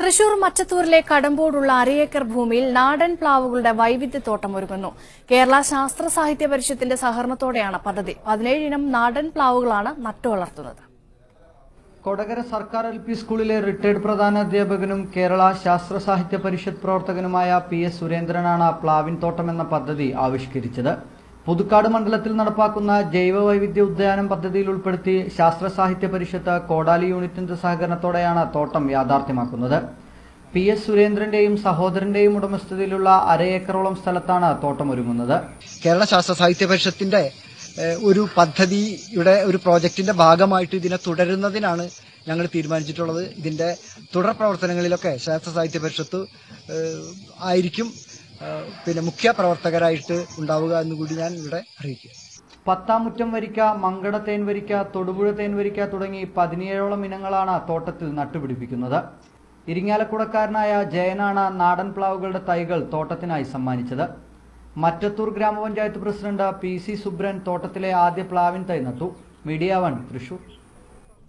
തൃശൂർ മച്ചത്തൂരിലെ കടമ്പോടുള്ള അരയേക്കർ ഭൂമിയിൽ നാടൻ പ്ലാവുകളുടെ വൈവിധ്യത്തോട്ടം ഒരുങ്ങുന്നു കേരള ശാസ്ത്ര സാഹിത്യ പരിഷത്തിന്റെ സഹകരണത്തോടെയാണ് പദ്ധതി പതിനേഴ് ഇനം നാടൻ പ്ലാവുകളാണ് നട്ടുവളർത്തുന്നത് കൊടകര സർക്കാർ എൽ പി സ്കൂളിലെ റിട്ടയർഡ് പ്രധാന അധ്യാപകനും കേരള ശാസ്ത്ര സാഹിത്യ പരിഷത്ത് പ്രവർത്തകനുമായ പി എസ് സുരേന്ദ്രനാണ് പ്ലാവിൻ തോട്ടം എന്ന പദ്ധതി ആവിഷ്കരിച്ചത് പുതുക്കാട് മണ്ഡലത്തിൽ നടപ്പാക്കുന്ന ജൈവ വൈവിധ്യ ഉദ്യാനം പദ്ധതിയിൽ ഉൾപ്പെടുത്തി ശാസ്ത്ര സാഹിത്യ പരിഷത്ത് കോടാലി യൂണിറ്റിന്റെ സഹകരണത്തോടെയാണ് തോട്ടം യാഥാർത്ഥ്യമാക്കുന്നത് പി എസ് സുരേന്ദ്രന്റെയും സഹോദരന്റെയും ഉടമസ്ഥതയിലുള്ള അര ഏക്കറോളം സ്ഥലത്താണ് തോട്ടം ഒരുങ്ങുന്നത് കേരള ശാസ്ത്ര സാഹിത്യ പരിഷത്തിന്റെ ഏഹ്, ഒരു പദ്ധതിയുടെ ഒരു പ്രോജക്റ്റിന്റെ ഭാഗമായിട്ട് ഇതിനെ തുടരുന്നതിനാണ് ഞങ്ങൾ തീരുമാനിച്ചിട്ടുള്ളത് ഇതിന്റെ തുടർ പ്രവർത്തനങ്ങളിലൊക്കെ ശാസ്ത്ര സാഹിത്യ പരിഷത്ത് ഏഹ്, ആയിരിക്കും ഏഹ്, പിന്നെ മുഖ്യ പ്രവർത്തകരായിട്ട് ഉണ്ടാവുക എന്നുകൂടി ഞാൻ ഇവിടെ അറിയിക്കുക പത്താമുറ്റം വരിക്ക മങ്കട തേൻ വരിക്ക തൊടുപുഴ തേൻ വരിക്ക തുടങ്ങി പതിനേഴോളം ഇനങ്ങളാണ് തോട്ടത്തിൽ നട്ടുപിടിപ്പിക്കുന്നത് ഇരിങ്ങാലക്കുടക്കാരനായ ജയനാണ് നാടൻ പ്ലാവുകളുടെ തൈകൾ തോട്ടത്തിനായി സമ്മാനിച്ചത് മറ്റത്തൂർ ഗ്രാമപഞ്ചായത്ത് പ്രസിഡന്റ് പി സി സുബ്രൻ തോട്ടത്തിലെ ആദ്യ പ്ലാവിൻ തൈ നട്ടു മീഡിയ വൺ തൃശൂർ